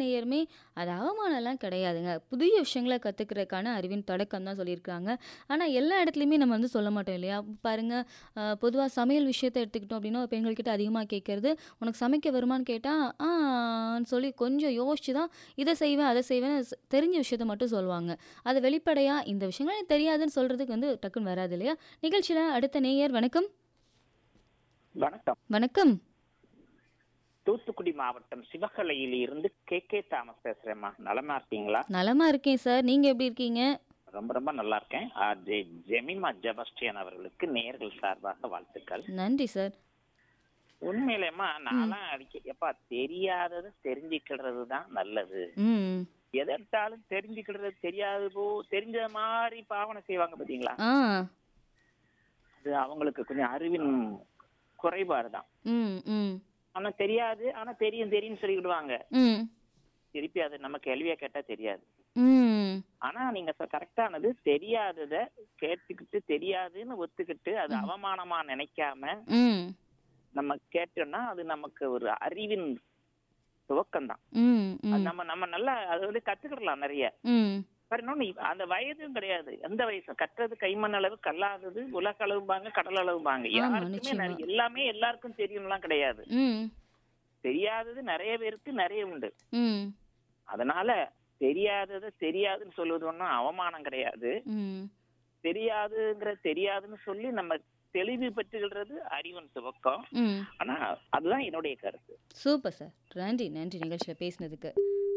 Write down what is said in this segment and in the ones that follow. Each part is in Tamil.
நேயருமே அது அவமானம்லாம் கிடையாதுங்க. புதிய விஷயங்கள கத்துக்கிறதுக்கான அறிவின் தொடக்கம் தான் சொல்லியிருக்காங்க. ஆனா எல்லா இடத்துலயுமே நம்ம வந்து சொல்ல மாட்டோம் இல்லையா? பாருங்க அ பொதுவா சமையல் விஷயத்த எடுத்துக்கிட்டோம் அப்படின்னா, பெண்கள் கிட்ட அதிகமா கேட்கறது, "உனக்கு சமைக்க வருமான்னு?" கேட்டா, "ஆன்னு" சொல்லி கொஞ்சம் யோசிச்சு தான் இத செய்வேன், அத செய்வேன்னு ஸ் தெரிஞ்ச விஷயத்த மட்டும் சொல்லுவாங்க. அது வெளிப்படையா இந்த விஷயங்கள்லாம் எனக்கு தெரியாதுன்னு சொல்றதுக்கு வந்து டக்குன்னு வராது இல்லையா? நிகழ்ச்சியில அடுத்த நேயர் வணக்கம். வணக்கம். வணக்கம். தூத்துக்குடி மாவட்டம் சிவகலையில் இருந்து கே. கே. தாமஸ் பேசுறேம்மா. நலமா இருக்கீங்களா? நலமா இருக்கேன் சார். நீங்க எப்படி இருக்கீங்க? ரொம்ப ரொம்ப நல்லா இருக்கேன். ஆ ஜெ ஜெமிமா ஜெபஸ்டியன் அவர்களுக்கு நேயர்கள் சார்பாக வாழ்த்துக்கள். நன்றி சார். உண்மையிலேம்மா ம். நான்லாம் அடிக்க எப்பா தெரியாதத தெரிஞ்சுக்கிறது தான் நல்லது. ம். எத எடுத்தாலும் தெரிஞ்சுக்கிறது தெரியாது போ தெரிஞ்ச மாரி பாவனை செய்வாங்க பார்த்தீங்களா? ஆ. அது அவங்களுக்கு கொஞ்சம் அறிவின் குறைபாடு தான். ம், ம். ஆனா தெரியாது, ஆனா தெரியும் தெரியும்னு சொல்லிக்கிடுவாங்க. ம். திருப்பி அது நம்ம கேள்வியா கேட்டா தெரியாது. ம். ஆனா நீங்க சொ கரெக்டானது தெரியாதத கேட்டுக்கிட்டு தெரியாதுன்னு ஒத்துக்கிட்டு அது ம். அவமானமா நினைக்காம ம். நம்ம கேட்டோம்னா அது நமக்கு ஒரு அறிவின் துவக்கம் தான். ம், அது ம். நம்ம நம்ம நல்லா அது வந்து கத்துக்கிடலாம் நிறைய. ம். வேற இன்னொன்னு இ- அந்த வயதும் கிடையாது. எந்த வயசு கற்றது கைமண் அளவு கல்லாதது உலக அளவும்பாங்க கடல் அளவும்பாங்க. ஆமா, யாருக்குமே நிச்சயமா. நெ- எல்லாமே எல்லாருக்கும் தெரியும்லாம் கிடையாது. ம். தெரியாதது நிறைய பேருக்கு நிறைய உண்டு. ம். அதனால தெரியாதத தெரியாதுன்னு சொல்வது ஒன்றும் அவமானம் கிடையாது. ம். தெரியாதுங்கிற தெரியாதுன்னு சொல்லி நம்ம தெளிவு பெற்றுகிறது அறிவின் துவக்கம். ம். ஆனா அதுதான் என்னுடைய கருத்து. Super sir. நன்றி, நன்றி நிகழ்ச்சியில பேசினதுக்கு.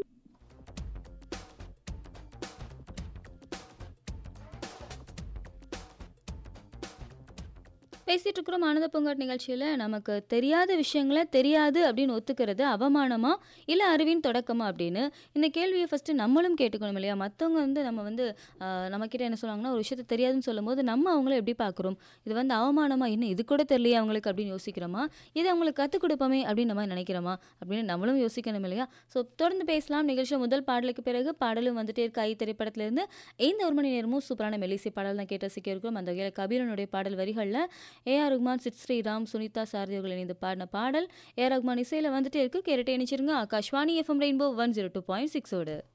பேசிட்டு இருக்கிறோம் ஆனந்த பூங்காட் நிகழ்ச்சியில நமக்கு தெரியாத விஷயங்கள தெரியாது அப்படின்னு ஒத்துக்கிறது அவமானமா இல்ல அறிவின் தொடக்கமா அப்படின்னு இந்த கேள்வியை ஃபர்ஸ்ட் நம்மளும் கேட்டுக்கணும் இல்லையா மற்றவங்க வந்து நம்ம வந்து நம்ம கிட்ட என்ன சொல்லுவாங்கன்னா ஒரு விஷயத்த தெரியாதுன்னு சொல்லும்போது நம்ம அவங்கள எப்படி பார்க்குறோம் இது வந்து அவமானமா இன்னும் இது கூட தெரியலையே அவங்களுக்கு அப்படின்னு யோசிக்கிறோமா இது அவங்களுக்கு கற்றுக் கொடுப்போமே அப்படின்னு நம்ம நினைக்கிறோமா அப்படின்னு நம்மளும் யோசிக்கணும் இல்லையா ஸோ தொடர்ந்து பேசலாம் நிகழ்ச்சியில் முதல் பாடலுக்கு பிறகு பாடலும் வந்துட்டே இருக்க ஐ திரைப்படத்திலிருந்து இந்த ஒரு மணி நேரமும் சூப்பரான மெல்லிசை பாடல் தான் கேட்டு ரசிக்க இருக்கிறோம் அந்த வகையில் கபீரனுடைய பாடல் வரிகளில் ஏஆர் ரகுமான் சித் ஸ்ரீராம் சுனிதா சாரதி அவர்கள் இணைந்து பாடின பாடல் ஏஆர் ரகுமான் இசையில் வந்துட்டே இருக்கு கேரட்டே நினைச்சிருங்க Akashvani FM Rainbow one zero two point சிக்ஸோடு